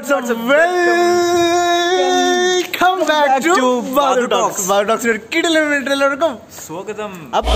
Welcome back to Badu talks Badu ടോക്സിന്റെ ഒരു കിടിലൻ വീട്ടിൽ എല്ലാവർക്കും സ്വാഗതം അപ്പൊ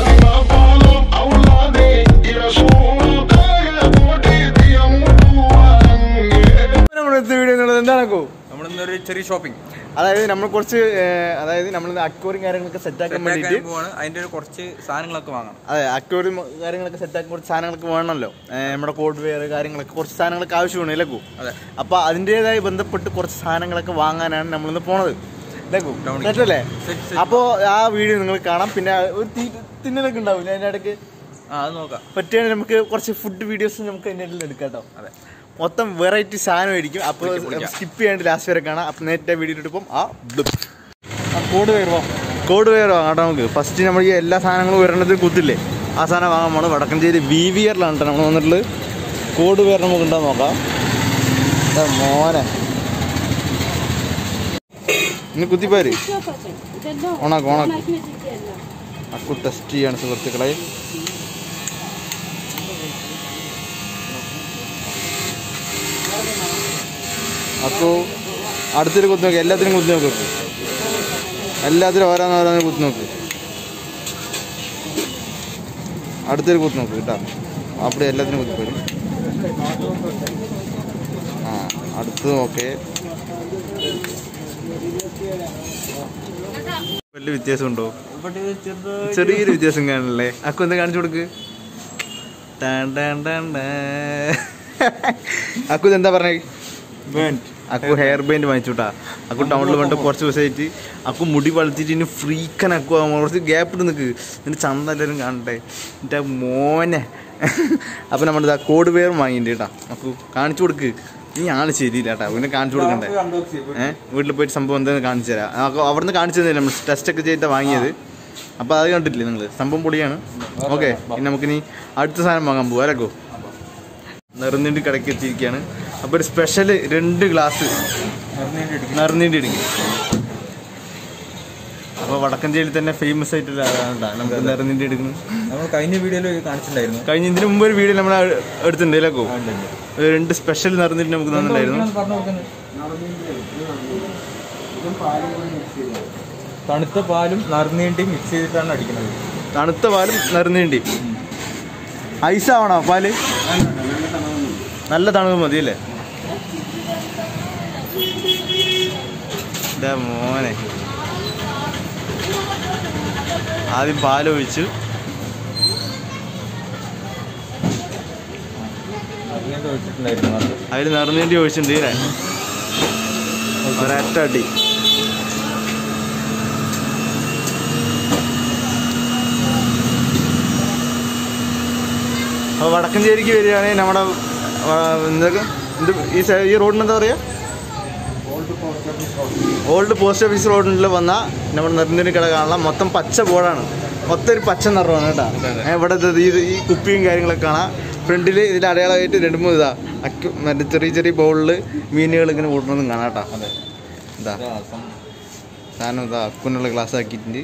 നമ്മുടെ ഇന്നത്തെ വീഡിയോ എന്നുള്ളത് എന്താണോ നമ്മളിന്നൊരു ചെറിയ ഷോപ്പിംഗ് അതായത് നമ്മൾ കുറച്ച് ഏർ, അതായത് നമ്മൾ അക്വറിയും കാര്യങ്ങളൊക്കെ സെറ്റ് ആക്കാൻ വേണ്ടിയിട്ട് പോവാണ് അതിന്റെ ഒരു കുറച്ച് സാധനങ്ങളൊക്കെ വാങ്ങണം അതെ അക്വറിയും കാര്യങ്ങളൊക്കെ സെറ്റ് ആക്കാൻ കുറച്ച് സാധനങ്ങളൊക്കെ വേണമല്ലോ ഏർ, നമ്മുടെ കോഡ് വെയർ കാര്യങ്ങളൊക്കെ കുറച്ച് സാധനങ്ങളൊക്കെ ആവശ്യമാണ് ഇല്ലക്കൂ അതെ അപ്പൊ അതിൻ്റെതായി ബന്ധപ്പെട്ട് കുറച്ച് സാധനങ്ങളൊക്കെ വാങ്ങാനാണ് നമ്മളിന്ന് പോണത് ഇല്ലക്കൂ ടൗണിൽ. സെറ്റല്ലേ സെറ്റ്, സെറ്റ്. അപ്പോൾ ആ വീഡിയോ നിങ്ങൾ കാണാം പിന്നെ ഒരു തീ തിന്നലൊക്കെ ഉണ്ടാവില്ല അതിൻ്റെ ഇടയ്ക്ക് ആ അത് നോക്കാം പറ്റുകയാണെങ്കിൽ നമുക്ക് കുറച്ച് ഫുഡ് വീഡിയോസ് നമുക്ക് അതിൻ്റെ ഇടയിൽ എടുക്കാം കേട്ടോ അതെ മൊത്തം വെറൈറ്റി സാധനമായിരിക്കും അപ്പോൾ പൊളിക്കാം, പൊളിക്കാം. സ്കിപ്പ് ചെയ്യാണ്ട് ലാസ്റ്റ് വരെ കാണാം അപ്പോൾ നേരത്തെ വീഡിയോ എടുപ്പം ആ കോഡ് വരുമോ കോഡ് വെയർ വാങ്ങാം നമുക്ക് ഫസ്റ്റ് നമ്മൾ ഈ എല്ലാ സാധനങ്ങളും ഒരെണ്ണത്തിൽ കുത്തില്ലേ ആ സാധനം വാങ്ങാൻ പോകണം വടക്കഞ്ചേരി വി വി ആറിലാണ് കേട്ടോ നമ്മൾ വന്നിട്ടുള്ളത് കോഡ് വെയർ നമുക്ക് ഉണ്ടോ നോക്കാം ദാ മോനെ ഇനി കുത്തിപ്പോര് ഓണാക്ക് ഓണാക്ക് അക്കു ടെസ്റ്റ് ചെയ്യാണ് സുഹൃത്തുക്കളെ അക്കു അടുത്തൊരു കുത്തി നോക്ക് എല്ലാത്തിനും കുത്തി നോക്ക് അക്കു. എല്ലാത്തിനും ഓരോന്ന് ഓരോന്ന് കുത്തി നോക്ക് അടുത്തൊരു കുത്തി നോക്ക് കേട്ടോ അവിടെ എല്ലാത്തിനും കുത്തി പോരും ആ അടുത്ത് നോക്കേ വലിയ വ്യത്യാസമുണ്ടോ ഇവിടെ ചെറുത് ചെറിയൊരു വ്യത്യാസം കാണില്ലേ അക്കു എന്താ കാണിച്ചു കൊടുക്ക് ടാൻ ടാൻ ടാൻ ടാ. അക്കു എന്താ പറഞ്ഞേ അക്കു ഹെയർ ബാൻഡ് വാങ്ങിച്ചുട്ടാ അക്കു ടൗണിൽ വന്നിട്ട് കുറച്ച് ദിവസമായിട്ട് അക്കു മുടി വളർത്തിയിട്ട് ഇനി ഫ്രീക്കൻ അക്കു ആവാൻ കുറച്ച് ഗ്യാപ്പ് ഇട്ട് നിൽക്ക് നിന്റെ ചന്ത എല്ലാവരും കാണട്ടെ എൻ്റെ മോനെ അപ്പം നമ്മുടെ ഇതാ കോഡ് വെയർ വാങ്ങിയിട്ട് കേട്ടാ അക്കു കാണിച്ചു കൊടുക്ക് നീ ആള് ശരിയില്ല കേട്ടാ പിന്നെ കാണിച്ചു കൊടുക്കണ്ടേ ഏഹ് വീട്ടിൽ പോയിട്ട് സംഭവം എന്താണെന്ന് കാണിച്ചു തരാം അപ്പൊ അവിടുന്ന് കാണിച്ചു തന്നില്ല നമ്മൾ ടെസ്റ്റ് ഒക്കെ ചെയ്തിട്ട് വാങ്ങിയത് അപ്പോൾ അത് കണ്ടിട്ടില്ലേ നിങ്ങൾ സംഭവം പൊളിയാണ് ഓക്കെ ഇനി നമുക്കിനി അടുത്ത സാധനം വാങ്ങാൻ പോവാം അല്ലക്കോ നിറഞ്ഞിട്ട് കടക്കി എത്തിയിരിക്കുകയാണ് അപ്പോൾ ഒരു സ്പെഷ്യൽ രണ്ട് ഗ്ലാസ് നിറഞ്ഞിട്ട് ഇടിക്കും അപ്പോൾ വടക്കഞ്ചേരിയിൽ തന്നെ ഫേമസ് ആയിട്ടുള്ള ആളാണ് ട്ടാ നമുക്ക് നിറഞ്ഞിട്ട് എടുക്കുന്നത് നമ്മൾ കഴിഞ്ഞ വീഡിയോയിൽ കാണിച്ചിട്ടുണ്ടായിരുന്നു കഴിഞ്ഞ ഇതിന് മുമ്പ് ഒരു വീഡിയോ നമ്മൾ എടുത്തിട്ടുണ്ട് അല്ലക്കോ ഒരു രണ്ട് സ്പെഷ്യൽ നിറഞ്ഞിട്ട് നമുക്ക് തന്നിട്ടുണ്ടായിരുന്നു തണുത്ത പാലും നറുനീണ്ടിയും മിക്സ് ചെയ്തിട്ടാണ് അടിക്കുന്നത് തണുത്ത പാലും നിറഞ്ഞിണ്ടി ഐസാവണോ പാല് നല്ല തണുപ്പ് മതി അല്ലേ ഇതാ മോനെ ആദ്യം പാലൊഴിച്ചു നറുനീണ്ട് വെച്ചിട്ടുണ്ടായിരുന്നു അത് അതിൽ നിറഞ്ഞിണ്ടി ഒഴിച്ചിട്ടുണ്ട് ഇല്ലേ ഒരൊറ്റ അടി അപ്പോൾ വടക്കഞ്ചേരിക്ക് വരികയാണെങ്കിൽ നമ്മുടെ ആ, എന്തൊക്കെ എന്ത് ഈ സൈ- ഈ റോഡിന് എന്താ പറയുക ഓൾഡ് പോസ്റ്റ് ഓഫീസ് റോഡിൽ വന്ന നമ്മുടെ നെറുന്നേരി കട കാണാം മൊത്തം പച്ച ബോർഡാണ് മൊത്തം ഒരു പച്ച നിറമാണ് കേട്ടോ ഏ, ഇവിടെ ഇത് ഈ ഈ കുപ്പിയും കാര്യങ്ങളൊക്കെ കാണാം ഫ്രണ്ടിൽ ഇതിൽ അടയാളമായിട്ട് രണ്ട് മൂന്ന് ഇതാ അക്കു മറ്റേ ചെറിയ ചെറിയ ബൗളിൽ മീനുകൾ ഇങ്ങനെ കൂട്ടണമെന്നും കാണാം കേട്ടോ അതെ ഇതാ ഇതാ സം- സാധനം ഇതാ അക്കുനുള്ള ഗ്ലാസ് ആക്കിയിട്ടുണ്ട്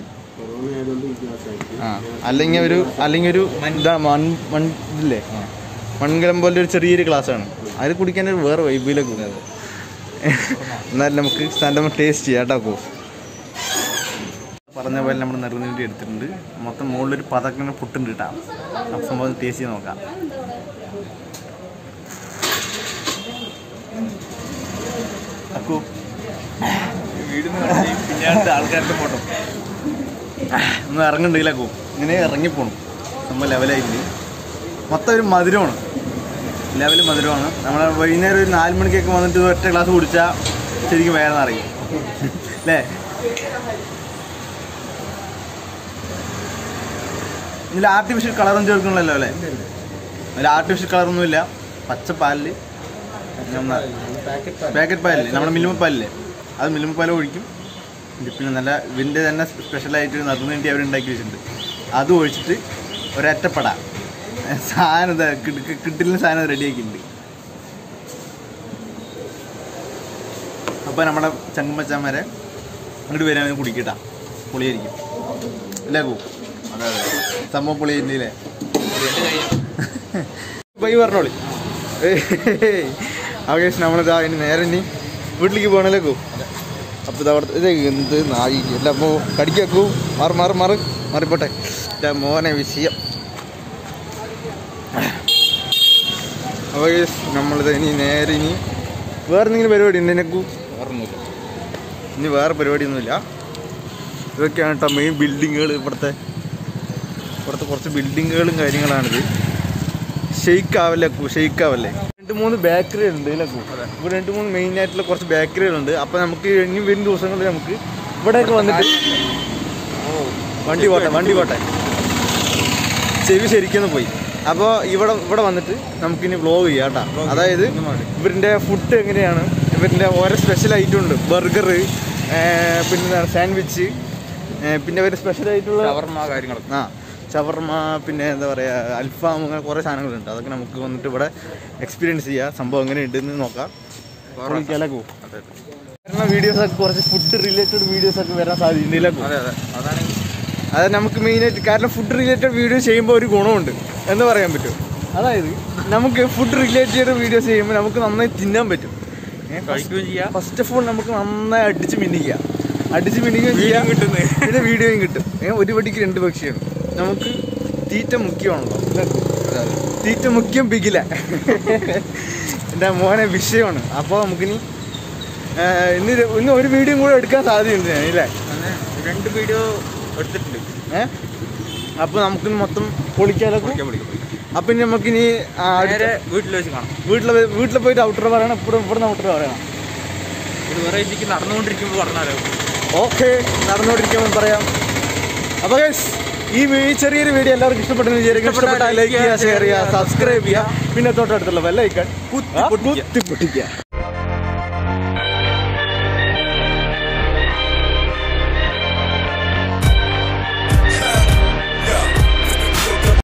ആ അല്ലെങ്കിൽ ഒരു അല്ലെങ്കിൽ ഒരു ഇതാ മൺ മൺ ഇതില്ലേ ആ. മൺകലം പോലെ ഒരു ചെറിയൊരു ഗ്ലാസ്സാണ് അതിൽ കുടിക്കാൻ ഒരു വേറെ വൈബിലൊക്കെ ഉണ്ട് എന്നാലും നമുക്ക് സാധനം ടേസ്റ്റ് ചെയ്യാം കേട്ടോ അപ്പോ പറഞ്ഞ പോലെ നമ്മൾ നിറഞ്ഞിട്ട് എടുത്തിട്ടുണ്ട് മൊത്തം മുകളിലൊരു പതക്കിങ്ങനെ പുട്ടുണ്ട് കേട്ടോ അപ്പം സംഭവം ടേസ്റ്റ് ചെയ്ത് നോക്കാം അക്കു വീടിന്ന് കാണിച്ച് പിന്നെ അടുത്ത ആൾക്കാരുടെ ഫോട്ടോ ഒന്ന് ഇറങ്ങുന്നുണ്ടെങ്കിലൊക്കെ ഇങ്ങനെ ഇറങ്ങിപ്പോണം നമ്മൾ ലെവലായിട്ട് മൊത്തം ഒരു മധുരമാണ് ലെവൽ മധുരമാണ് നമ്മൾ വൈകുന്നേരം ഒരു നാല് മണിക്കൊക്കെ വന്നിട്ട് ഒരു ഒറ്റ ഗ്ലാസ് കുടിച്ചാൽ ശരിക്കും വേറെ അറിയും അല്ലേ ഇതിൽ ആർട്ടിഫിഷ്യൽ കളറും ചേർക്കണമല്ലോ അല്ലേ അതിൽ ആർട്ടിഫിഷ്യൽ കളറൊന്നുമില്ല പച്ച പാലിൽ പാക്കറ്റ് പാലില്ലേ നമ്മുടെ മിൽമ പാലില്ലേ അത് മിൽമ പാൽ ഒഴിക്കും ഇത് പിന്നെ നല്ല ഇതിൻ്റെ തന്നെ സ്പെഷ്യലായിട്ട് നറുവേണ്ടി അവർ ഉണ്ടാക്കി വെച്ചിട്ടുണ്ട് അത് ഒഴിച്ചിട്ട് ഒരറ്റപ്പട സാധനം ഇതാ കിട- കിട്ടില്ല സാധനം റെഡിയാക്കിയിട്ടുണ്ട് അപ്പോൾ നമ്മുടെ ചങ്ങമ്പച്ചാന്മാരെ അങ്ങോട്ട് വരാൻ കുടിക്കട്ടാ പൊളിയായിരിക്കും അല്ലേ കൂ അതെ അതെ സംഭവം പൊളിയായിട്ടില്ലേ ബൈ പറഞ്ഞോളി ആകേഷ് നമ്മളിതാ ഇനി നേരെ ഇനി വീട്ടിലേക്ക് പോകണല്ലേക്കോ അപ്പോൾ ഇത് അവിടെ ഇത് എന്ത് നായി എല്ലാം അപ്പോൾ കടിക്കാക്കൂ മാറി മാറി മാറി മാറിപ്പോട്ടെ എൻ്റെ മോനെ വിഷയം അപ്പോൾ guys, നമ്മളിത് ഇനി നേരെ ഇനി വേറെ എന്തെങ്കിലും പരിപാടി ഉണ്ട് എനക്കൂ ഓർമ്മയില്ല ഇനി വേറെ പരിപാടിയൊന്നുമില്ല ഇതൊക്കെയാണ് കേട്ടോ മെയിൻ ബിൽഡിങ്ങുകൾ ഇവിടുത്തെ ഇവിടുത്തെ കുറച്ച് ബിൽഡിങ്ങുകളും കാര്യങ്ങളാണിത് ഷെയ്ക്ക് ആവല്ലേ ഷെയ്ക്ക് ആവല്ലേ രണ്ട് മൂന്ന് ബേക്കറി ഉണ്ട് ഇല്ലക്കൂ ഇവിടെ രണ്ട് മൂന്ന് മെയിൻ ആയിട്ടുള്ള കുറച്ച് ബേക്കറികളുണ്ട് അപ്പോൾ നമുക്ക് ഇനി വരും ദിവസങ്ങളിൽ നമുക്ക് ഇവിടെയൊക്കെ വന്നിട്ട് വണ്ടി പോട്ടെ വണ്ടി പോട്ടെ ചെവി ശരിക്കൊന്ന് പോയി അപ്പോൾ ഇവിടെ ഇവിടെ വന്നിട്ട് നമുക്കിനി വ്ളോഗ് ചെയ്യാം കേട്ടോ അതായത് ഇവരിൻ്റെ ഫുഡ് എങ്ങനെയാണ് ഇവരിൻ്റെ ഓരോ സ്പെഷ്യൽ ഐറ്റം ഉണ്ട് ബർഗർ പിന്നെ സാൻഡ്വിച്ച് പിന്നെ ഇവർ സ്പെഷ്യൽ ആയിട്ടുള്ള ഷവർമ്മ കാര്യങ്ങളൊക്കെ ആ ഷവർമ പിന്നെ എന്താ പറയുക അൽഫാം അങ്ങനെ കുറേ സാധനങ്ങളുണ്ട് അതൊക്കെ നമുക്ക് വന്നിട്ട് ഇവിടെ എക്സ്പീരിയൻസ് ചെയ്യാം സംഭവം എങ്ങനെ ഉണ്ടെന്ന് നോക്കാം പൊളിക്കാലൊക്കെ പോകും അതെ അതെ വരുന്ന വീഡിയോസൊക്കെ കുറച്ച് ഫുഡ് റിലേറ്റഡ് വീഡിയോസൊക്കെ വരാൻ സാധ്യതയിലേക്ക് അതെ അതെ അതാണ് അത് നമുക്ക് മെയിനായിട്ട് കാരണം ഫുഡ് റിലേറ്റഡ് വീഡിയോ ചെയ്യുമ്പോൾ ഒരു ഗുണമുണ്ട് എന്ന് പറയാൻ പറ്റും അതായത് നമുക്ക് ഫുഡ് റിലേറ്റഡ് വീഡിയോസ് ചെയ്യുമ്പോൾ നമുക്ക് നന്നായി തിന്നാൻ പറ്റും കഴിക്കുകയും ചെയ്യാം ഫസ്റ്റ് ഓഫ് ഓൾ നമുക്ക് നന്നായി അടിച്ച് മിന്നിക്കുക അടിച്ച് മിന്നിക്കുകയും ചെയ്യാൻ കിട്ടും പിന്നെ വീഡിയോയും കിട്ടും ഏ, ഒരു വടിക്ക് രണ്ട് പക്ഷിയാണ് നമുക്ക് തീറ്റ മുഖ്യമാണല്ലോ തീറ്റ മുഖ്യം പികില എൻ്റെ മോനെ വിഷയമാണ് അപ്പോൾ നമുക്കിനി ഏ, ഇന്ന് ഇത് ഇന്ന് ഒരു വീഡിയോ കൂടെ എടുക്കാൻ സാധ്യതയുണ്ട് ഞാൻ ഇല്ലേ അങ്ങനെ രണ്ട് വീഡിയോ എടുത്തിട്ടുണ്ട് ഏ അപ്പോൾ നമുക്കിനി മൊത്തം പൊളിക്കാലൊക്കെ വിളിക്കാം വിളിക്കാം വിളിക്കാം. അപ്പം ഇനി നമുക്കിനി ആ, അടുത്ത- നേരെ വീട്ടിൽ വെച്ച് കാണാം വീട്ടിൽ വീട്ടിൽ പോയിട്ട് ഔട്ടർ പറയണം ഇവിടെ ഇവിടെ ഔട്ടർ പറയണം ഒരു വെറൈറ്റിക്ക് നടന്നുകൊണ്ടിരിക്കുമ്പോൾ പറഞ്ഞാലോ ഓക്കെ നടന്നുകൊണ്ടിരിക്കുമ്പോൾ പറയാം അപ്പോൾ ഗൈസ് ഈ വീ- ഈ ചെറിയൊരു വീഡിയോ എല്ലാവർക്കും ഇഷ്ടപ്പെട്ടെന്ന് വിചാരിക്കും ഇഷ്ടപ്പെട്ടാൽ ലൈക്ക് ചെയ്യുക ഷെയർ ചെയ്യുക സബ്സ്ക്രൈബ് ചെയ്യുക പിന്നെ തൊട്ടടുത്തുള്ള ബെല്ലൈക്കൺ കുത്തി പൊട്ടിക്കുക. കുത്തി പൊട്ടിക്കുക